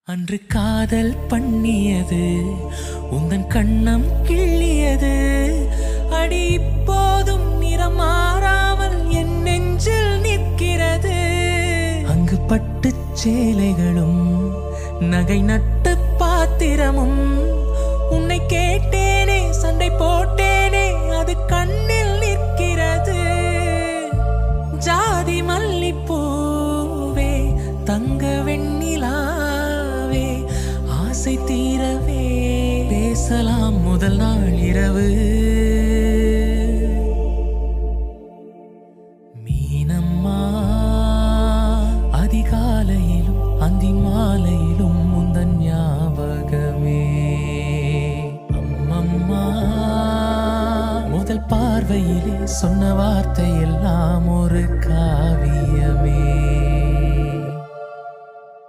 அன்று காதல் பண்ணியது உந்தன் கண்ணம் கிள்ளியது அடி இப்போதும் நிறம் மாறாமல் என் நெஞ்சில் நிற்கிறது அங்கு பட்டுச் சேலைகளும் நகை நட்டு பாத்திரமும் உன்னை கேட்டேனே சண்டை போட்டேனே அது கண்ணில் நிற்கிறது ஜாதி மல்லிப்பூவே தங்க வெண்ணிலாவே ஆசை தீரவே பேசலாம் முதல் நாள் இரவு மீனம்மா அதிகாலையிலும் அந்தி மாலையிலும் முந்தன் ஞாபகமே அம்மம்மா முதல் பார்வையிலே சொன்ன வார்த்தை எல்லாம் ஒரு காவியம்